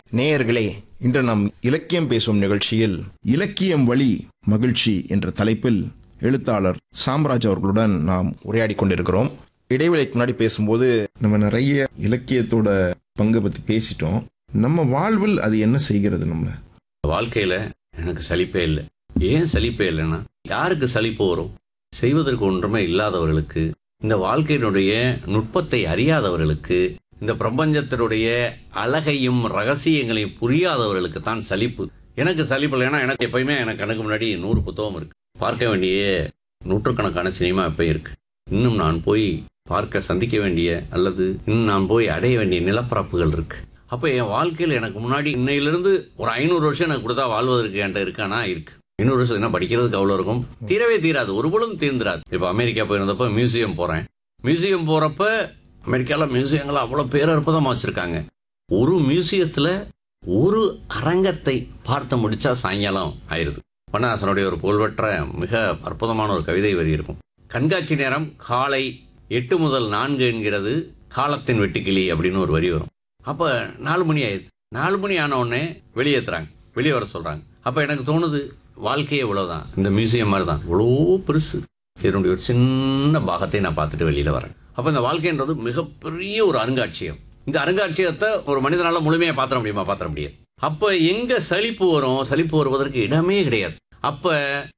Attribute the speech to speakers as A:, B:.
A: நேயர்களே இன்று நாம் இலக்கியம் பேசும் நிகழ்ச்சியில் இலக்கியம் வழி மகிழ்ச்சி என்ற தலைப்பில் எழுத்தாளர் சாம்ராஜ் அவர்களுடன் நாம் உரையாடி கொண்டிருக்கிறோம் இடைவேளைக்கு முன்னாடி பேசும்போது நம்ம நிறைய இலக்கியத்தோட பங்கை பத்தி பேசிட்டோம் நம்ம வாழ்வில் அது என்ன செய்கிறது நம்ம
B: வாழ்க்கையில எனக்கு சலிப்பே இல்லை ஏன் சலிப்பே இல்லைன்னா யாருக்கு சலிப்பு வரும் செய்வதற்கு ஒன்றுமே இல்லாதவர்களுக்கு இந்த வாழ்க்கையினுடைய நுட்பத்தை அறியாதவர்களுக்கு இந்த பிரபஞ்சத்தினுடைய அழகையும் ரகசியங்களையும் புரியாதவர்களுக்கு தான் சலிப்பு எனக்கு சலிப்பு இல்லைன்னா எனக்கு எப்பயுமே எனக்கு கணக்கு முன்னாடி நூறு புத்தகம் இருக்கு பார்க்க வேண்டிய நூற்றுக்கணக்கான சினிமா எப்பயும் இருக்கு இன்னும் நான் போய் பார்க்க சந்திக்க வேண்டிய அல்லது இன்னும் நான் போய் அடைய வேண்டிய நிலப்பரப்புகள் இருக்கு அப்போ என் வாழ்க்கையில் எனக்கு முன்னாடி இன்னையிலிருந்து ஒரு ஐநூறு வருஷம் எனக்கு கொடுத்தா வாழ்வதற்கு என்கிட்ட இருக்கானா இருக்கு ஐநூறு வருஷம் என்ன படிக்கிறதுக்கு அவ்வளோ இருக்கும் தீரவே தீராது ஒரு பொழுதும் தீர்ந்துராது இப்போ அமெரிக்கா போயிருந்தப்ப மியூசியம் போகிறேன் மியூசியம் போகிறப்ப அமெரிக்காவில் மியூசியங்கள் அவ்வளோ பேரற்புதமாக வச்சுருக்காங்க ஒரு மியூசியத்தில் ஒரு அரங்கத்தை பார்த்து முடிச்சா சாயங்காலம் ஆயிருது பண்ணாசனுடைய ஒரு புகழ்பெற்ற மிக அற்புதமான ஒரு கவிதை வரி இருக்கும் கண்காட்சி நேரம் காலை எட்டு முதல் நான்கு என்கிறது காலத்தின் வெட்டுக்கிளி அப்படின்னு ஒரு வரி வரும் அப்போ நாலு மணி ஆயிடுது நாலு மணி ஆன உடனே வெளியேற்றுறாங்க வெளியே வர சொல்கிறாங்க அப்போ எனக்கு தோணுது வாழ்க்கையே இவ்வளோதான் இந்த மியூசியம் மாதிரி தான் இவ்வளோ பெருசு இதனுடைய ஒரு சின்ன பாகத்தை நான் பார்த்துட்டு வெளியில் வரேன் அப்போ இந்த வாழ்க்கைன்றது மிகப்பெரிய ஒரு அருங்காட்சியகம் இந்த அருங்காட்சியகத்தை ஒரு மனிதனால முழுமையாக பார்த்துட முடியுமா பார்த்துட முடியாது அப்போ எங்கே சலிப்பு வரும் சலிப்பு வருவதற்கு இடமே கிடையாது அப்போ